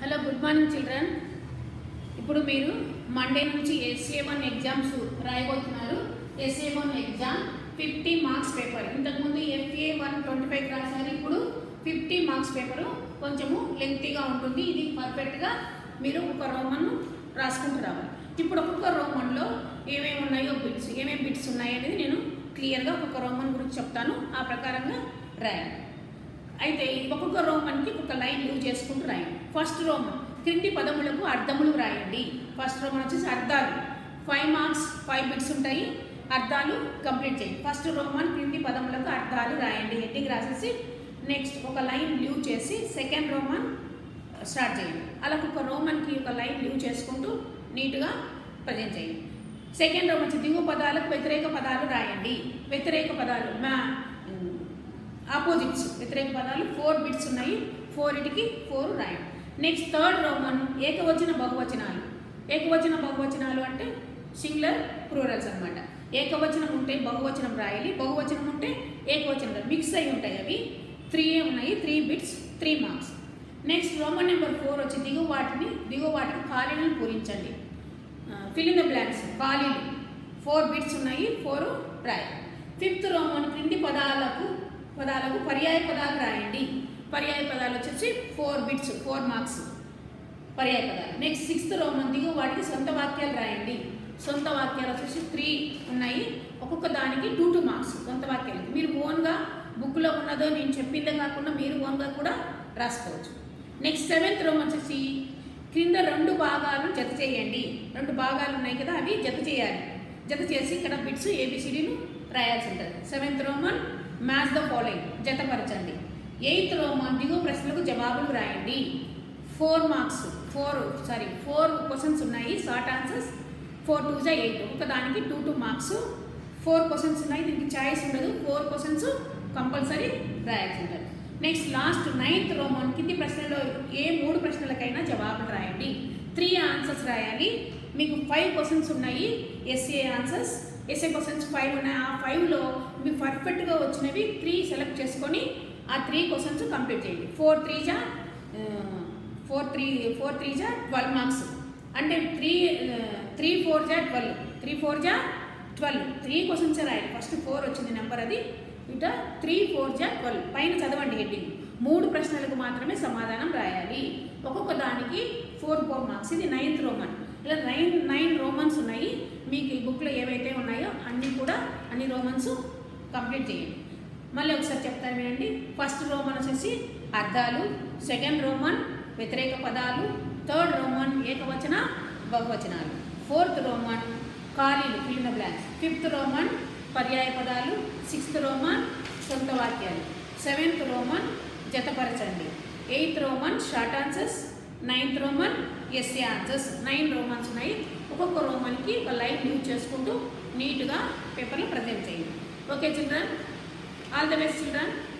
Hello good morning children ఇప్పుడు మీరు Monday నుంచి ఎస్ఏ వన్ ఎగ్జామ్స్ రాయబోతున్నారు SA one exam fifty marks paper ఇంతకుముందు ఎఫ్ఏ వన్ ట్వంటీ ఫైవ్ రాశారు ఇప్పుడు ఫిఫ్టీ మార్క్స్ పేపరు కొంచెము లెంగ్తీగా ఉంటుంది ఇది పర్ఫెక్ట్గా మీరు ఒక రోమన్ను రాసుకుంటూ రావాలి ఇప్పుడు ఒక్కొక్క రోమన్లో ఏమేమి ఉన్నాయో బిట్స్ ఏమేమి బిట్స్ ఉన్నాయి అనేది నేను క్లియర్గా ఒక్కొక్క రోమన్ గురించి చెప్తాను ఆ ప్రకారంగా రాయాలి అయితే ఒక్కొక్క రోమన్కి ఒక లైన్ లీవ్ చేసుకుంటూ రాయండి ఫస్ట్ రోమన్ క్రింది పదములకు అర్థములు రాయండి ఫస్ట్ రోమన్ వచ్చేసి అర్థాలు ఫైవ్ మార్క్స్ ఫైవ్ బిట్స్ ఉంటాయి అర్థాలు కంప్లీట్ చేయండి ఫస్ట్ రోమన్ క్రింది పదములకు అర్థాలు రాయండి హెడ్డింగ్ రాసేసి నెక్స్ట్ ఒక లైన్ లీవ్ చేసి సెకండ్ రోమన్ స్టార్ట్ చేయండి అలా ఒక రోమన్కి ఒక లైన్ లీవ్ చేసుకుంటూ నీట్గా ప్రజెంట్ చేయండి సెకండ్ రోమన్ వచ్చి దిగువ పదాలకు వ్యతిరేక పదాలు రాయండి వ్యతిరేక పదాలు మా ఆపోజిట్స్ వ్యతిరేక పదాలు ఫోర్ బిట్స్ ఉన్నాయి ఫోర్ ఇటుకి ఫోర్ రాయండి నెక్స్ట్ థర్డ్ రోమన్ ఏకవచన బహువచనాలు ఏకవచన బహువచనాలు అంటే సింగులర్ ప్లూరల్స్ అన్నమాట ఏకవచనం ఉంటే బహువచనం రాయాలి బహువచనం ఉంటే ఏకవచనం రాయాలి. మిక్స్ అయి ఉంటాయి అవి త్రీ ఉన్నాయి three bits three marks next roman number four వచ్చి దిగువ వాటిని దిగువ వాటిని ఖాళీలను పూరించండి ఫిల్ ఇన్ ద బ్లాంక్స్ ఖాళీలు ఫోర్ బిట్స్ ఉన్నాయి ఫోర్ రాయాలి ఫిఫ్త్ రోమన్ క్రింది పదాలకు పదాలకు పర్యాయ పదాలు రాయండి పర్యాయ పదాలు వచ్చేసి ఫోర్ బిట్స్ ఫోర్ మార్క్స్ పర్యాయ పదాలు నెక్స్ట్ సిక్స్త్ రోమన్ దిగువ వాటికి సొంత వాక్యాలు రాయండి సొంత వాక్యాలు వచ్చేసి త్రీ ఉన్నాయి ఒక్కొక్క దానికి టూ టూ మార్క్స్ సొంత వాక్యాలు మీరు ఓన్గా బుక్లో ఉన్నదో నేను చెప్పిందే కాకుండా మీరు ఓన్గా కూడా రాసుకోవచ్చు నెక్స్ట్ సెవెంత్ రోమన్ వచ్చేసి క్రింద రెండు భాగాలు జత చేయండి రెండు భాగాలు ఉన్నాయి కదా అవి జత చేయాలి జత చేసి ఇక్కడ బిట్స్ ఏబిసిడీలు రాయాల్సి ఉంటుంది seventh roman match the following జతపరచండి ఎయిత్ రోమన్ దిగువ ప్రశ్నలకు జవాబులు రాయండి four marks four sorry four questions ఉన్నాయి షార్ట్ ఆన్సర్స్ ఫోర్ టూ జా ఎయిట్ ఒక దానికి two two marks four questions ఉన్నాయి దీనికి ఛాయిస్ ఉండదు ఫోర్ క్వశ్చన్స్ కంపల్సరీ రాయాల్సి ఉంటుంది నెక్స్ట్ లాస్ట్ నైన్త్ రోమన్ కింది ప్రశ్నలో ఏ మూడు ప్రశ్నలకైనా జవాబులు రాయండి త్రీ ఆన్సర్స్ రాయాలి మీకు ఫైవ్ క్వశ్చన్స్ ఉన్నాయి SA answers SA questions five ఉన్నాయి ఆ ఫైవ్లో మీకు పర్ఫెక్ట్గా వచ్చినవి త్రీ సెలెక్ట్ చేసుకొని ఆ త్రీ క్వశ్చన్స్ కంప్లీట్ చేయండి ఫోర్ త్రీ జా ఫోర్ త్రీ ఫోర్ త్రీ జా ట్వెల్వ్ మార్క్స్ అంటే త్రీ త్రీ ఫోర్ జా ట్వెల్వ్ త్రీ ఫోర్ జా ట్వెల్వ్ త్రీ క్వశ్చన్స్ రాయాలి ఫస్ట్ ఫోర్ వచ్చింది నెంబర్ అది ఇట త్రీ ఫోర్ జా ట్వెల్వ్ పైన చదవండి హెడ్డింగ్ మూడు ప్రశ్నలకు మాత్రమే సమాధానం రాయాలి ఒక్కొక్క దానికి ఫోర్ ఫోర్ మార్క్స్ ఇది నైన్త్ రోమన్ ఇలా నైన్ నైన్ రోమన్స్ ఉన్నాయి మీకు ఈ బుక్లో ఏవైతే ఉన్నాయో అన్నీ కూడా అన్ని రోమన్స్ కంప్లీట్ చేయండి మళ్ళీ ఒకసారి చెప్తాను వినండి ఫస్ట్ రోమన్ వచ్చేసి అర్థాలు సెకండ్ రోమన్ వ్యతిరేక పదాలు థర్డ్ రోమన్ ఏకవచన బహువచనాలు ఫోర్త్ రోమన్ ఖాళీలు ఫిలిన బ్లాంక్స్ ఫిఫ్త్ రోమన్ పర్యాయ పదాలు సిక్స్త్ రోమన్ సొంత వాక్యాలు సెవెంత్ రోమన్ జతపరచండి eighth roman short answers ninth roman SA answers nine romans ఉన్నాయి ఒక్కొక్క రోమన్కి ఒక లైన్ యూజ్ చేసుకుంటూ నీట్గా పేపర్లో ప్రజెంట్ చేయండి okay children all the best children